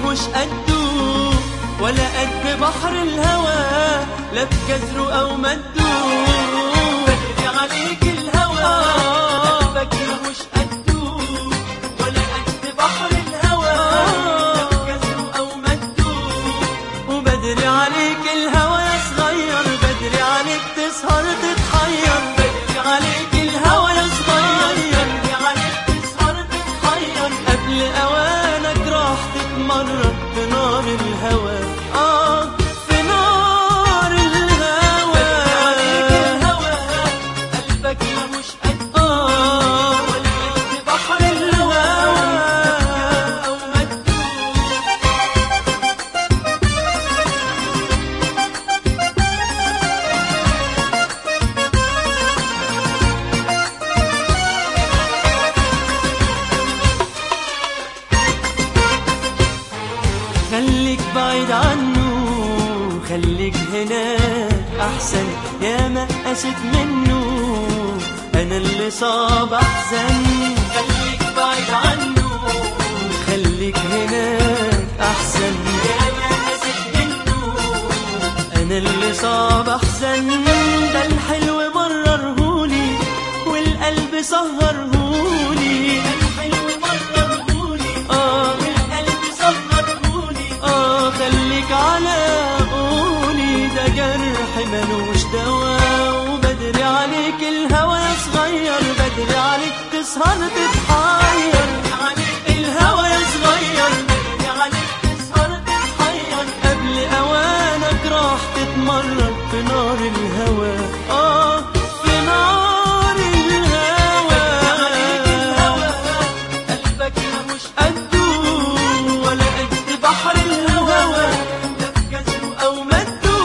ماهوش قده ولا قد بحر الهوى لا بجزره او مده بدري عليك الهوى قلبك ماهوش قده ولا قد بحر الهوى لا بجزره او مده وبدري عليك الهوى يا صغير بدري عليك تسهر تتحير بدري عليك الهوى يا صغير بدري عليك تسهر تتحير قبل اوانك راح تتمرد في نار الهوى اه في نار الهوى الهوى قلبك مش قد اه ولا قد بحر الهوى او مدود خليك بعيد عنه خليك هناك احسن يا ما قست منه انا اللي صاب احزن خليك بعيد عنه خليك هناك احسن يا ما قست منه انا اللي صاب احزن ده الحلو مررهولي والقلب سهرهولي الحلو مررهولي اه والقلب سهرهولي اه خليك على قولي ده جرح ملوش دوا وبدري عليك الهوى يا صغير بدري عليك تسهر تتحير الهوى يا صغير بدري عليك تسهر تتحير قبل اوانك راح تتمرد في نار الهوى اه في نار الهوى قلبك مش قده ولا قد بحر الهوى لا بجزره او مده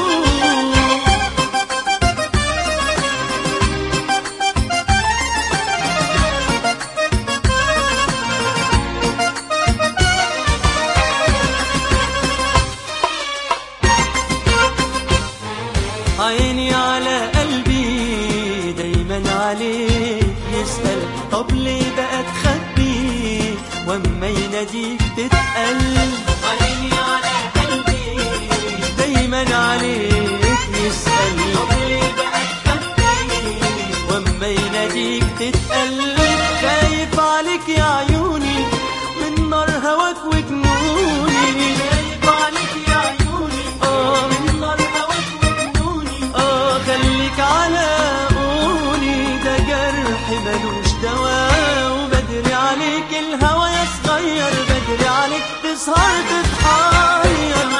عيني على قلبي دايما عليك يسأل طب ليه بقى تخبي واما يناديك تتقل عيني على قلبي دايما عليك يسأل طب ليه بقى تخبي واما يناديك تتقل خايف عليك يا عيوني من نار هواك وجنوني خايف عليك يا عيوني اه من نار هواك وجنوني اه خليك على قولي ده جرح ملوش دوا وبدري عليك الهوى يا صغير بدري عليك تسهر تتحير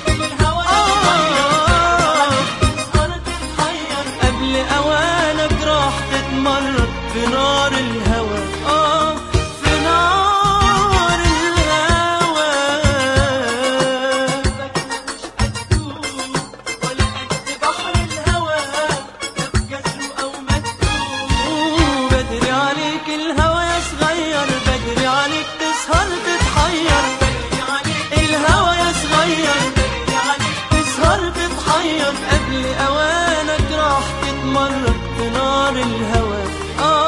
آه، قبل اوانك راح تتمرد في نار الهوى اه في نار الهوى ولا قد بحر الهوى لا بجزره او مدود بدري عليك الهوى يا صغير بدري عليك تسهر تتحير بدري عليك الهوى يا صغير بدري عليك تسهر تتحير قبل اوانك راح تتمرد في نار الهوى اه